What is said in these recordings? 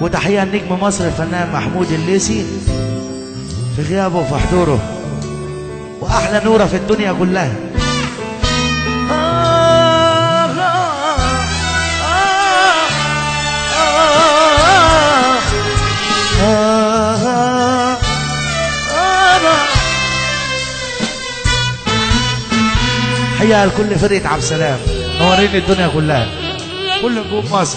وتحية لنجم مصر الفنان محمود الليسي في غيابه وفي حضوره وأحلى نورة في الدنيا كلها حيا لكل فرقة عبد السلام نورين الدنيا كلها كل نجوم مصر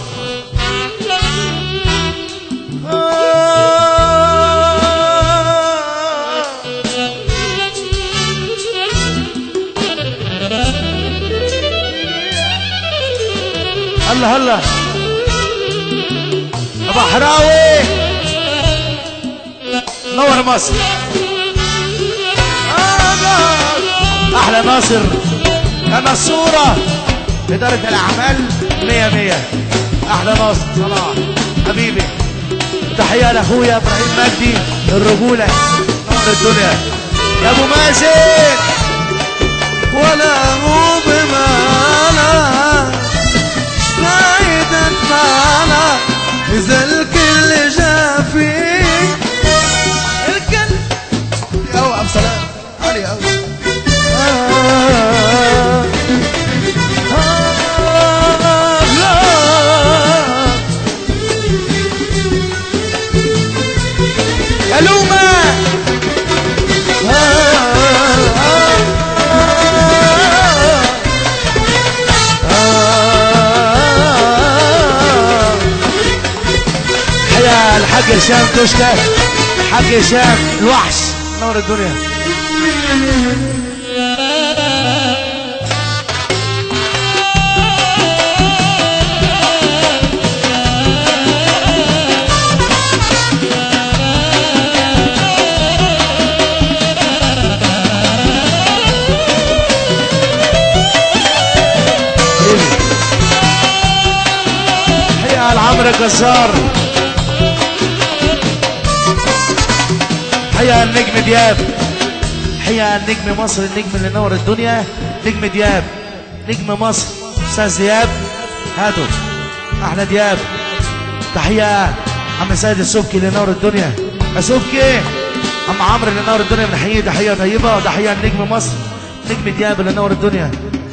هلا هلا بحراوي نور مصر احلى ناصر انا الصورة إدارة الأعمال مية مية أحلى ناصر صلاح حبيبي تحية لأخويا إبراهيم مجدي الرجولة نور الدنيا يا أبو مازن ولا هو بمانا بعيدا معنا إذا الكل جافي الكل يا أبو عبد السلام علي أوي يا لومة حيا الحاج هشام كشكة الحاج هشام الوحش نور الدنيا حيا العمرو جزار حيا النجم دياب حيا النجم مصر النجم اللي نور الدنيا نجم دياب نجم مصر استاذ دياب هاتوا احلى دياب تحية عم سيد السبكي اللي نور الدنيا يا سبكي عم عمرو اللي نور الدنيا بنحييه تحية طيبة وتحية النجم مصر نجم دياب اللي نور الدنيا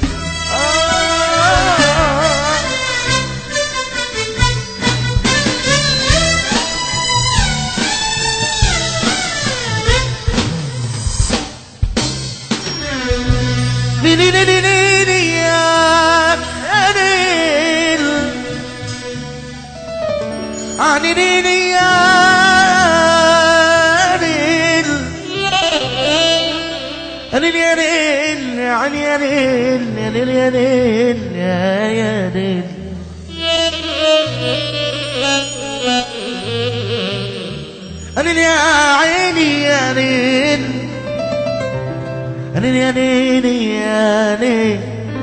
أنا يا عيني يا ليل أنا يا ليل يا ليل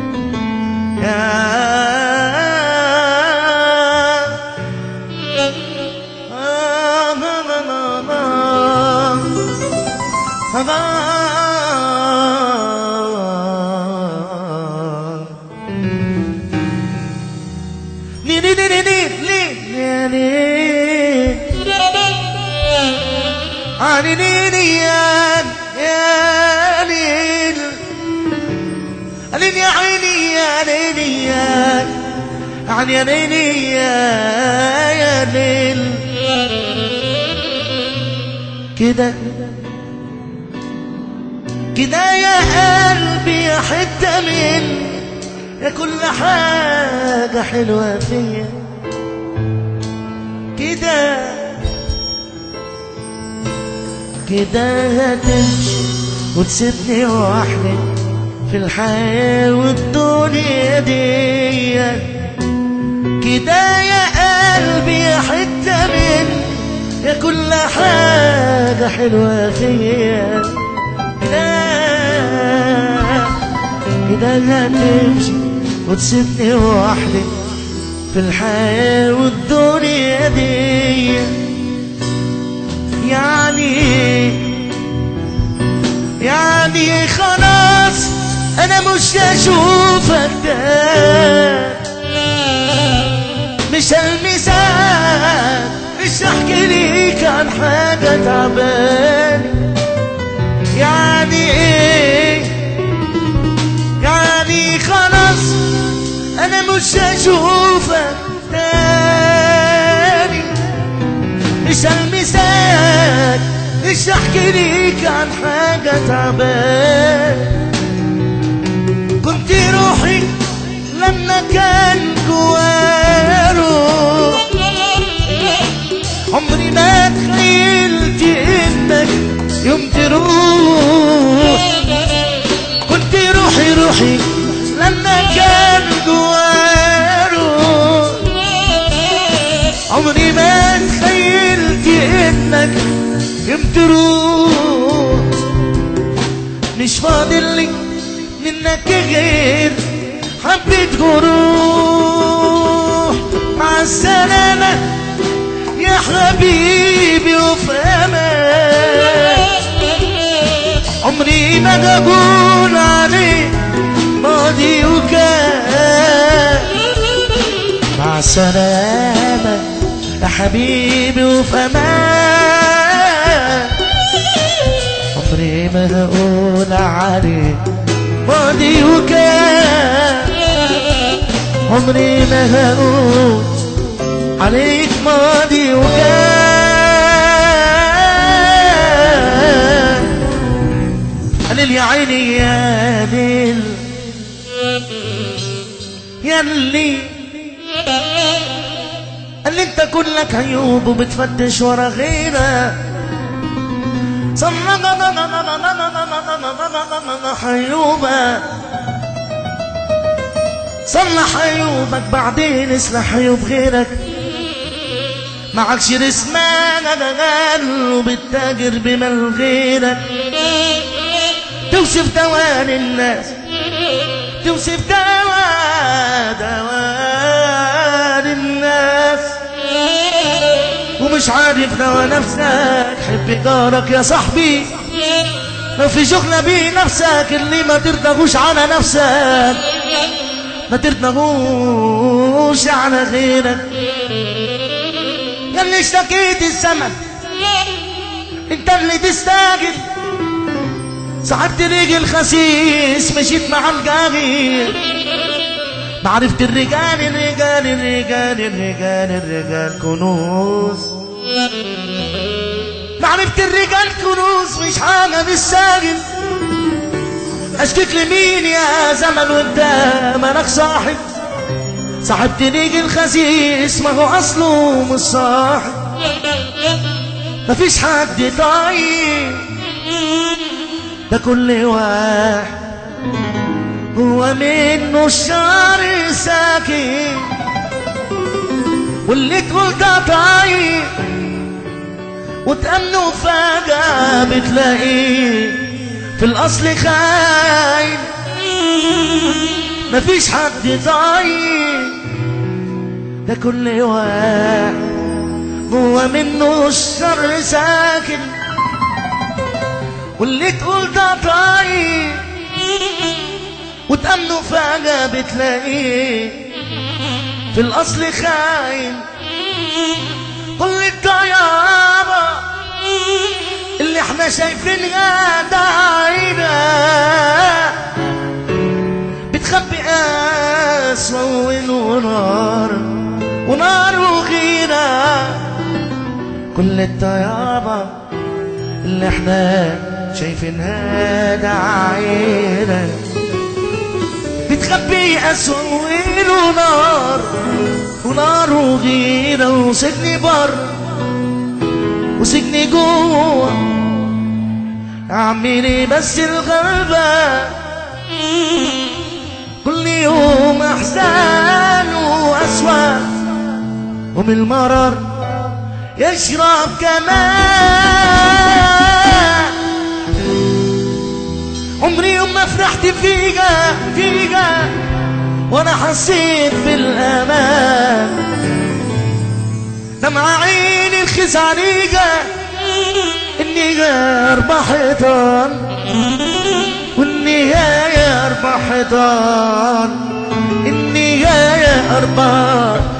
يا يا عيني يا ليلي يا عن يا ليلي يا يا ليل كده كده يا قلبي يا حتة من يا كل حاجة حلوة فيا كده كده هتمشي وتسيبني وحدي في الحياة والدنيا دي كده يا قلبي يا حتة من يا كل حاجة حلوة فيا كده كده هتمشي وتسيبني وحدي في الحياة والدنيا دي يعني يعني خلاص انا مش هشوفك ده مش هلمسك مش احكي ليك عن حاجة تعباني يعني ايه يعني خلاص انا مش هشوفك تاني مش هلمسك مش احكي ليك عن حاجة تعباني كنت روحي لما كان جوايا روح عمري ما تخيلت انك يوم تروح كنت روحي روحي لما كان جوايا روح عمري ما تخيلت انك يوم تروح مش فاضل لي منك غير حبيت جروح مع السلامة يا حبيبي وفي امان عمري ما اقول عليك ماضي وكان مع السلامة يا حبيبي وفي امان عمري ما هقول عليك ماضي وكان عمري ما هقول عليك ماضي وكان قال يا عيني يا ليل يا اللي قال لي انت كلك عيوب وبتفتش ورا غيرك صلح عيوبك صلح عيوبك بعدين اصلح عيوب غيرك معكش رسمان غال وبتتاجر بمال غيرك توصف دوان الناس توصف دواء دوان الناس ومش عارف دوا نفسك حب جارك يا صاحبي لو في شغلة بنفسك اللي ما ترتغوش على نفسك ما ترتغوش على غيرك يا اللي اشتكيت الزمن انت اللي تستاجل صاحبت رجل خسيس مشيت مع الجاهل معرفة الرجال الرجال الرجال الرجال الرجال كنوز معرفة الرجال كنوز مش حاجة بالساجل اشكيك لمين يا زمن وانت مالك صاحب صاحبت رجل خسيس ما هو اصله مش صاحب مفيش حد طيب ده كل واحد هو منه الشر ساكن واللي تقول ده طيب وتأمنه فجأة بتلاقيه في الأصل خاين مفيش حد طيب ده كل واحد هو منه الشر ساكن واللي تقول ده طيب وتأمنه فجأة بتلاقيه في الأصل خاين كل الطيابة اللي احنا شايفينها ده عينة بتخبي قسوة ونار ونار وغيرة كل الطيابة اللي احنا شايفينها ده عينة بتخبي أسوأ ونار ونار وغيرة وسجن بر وسجن جوه أعمل إيه بس الغلبة كل يوم أحزان وأسوأ ومن المرر يشرب كمان عمري يوم ما فرحت فيها فيها وانا حسيت بالامان دمع عيني الخزعريقة النهاية اربع حيطان والنهاية اربع حيطان النهاية اربع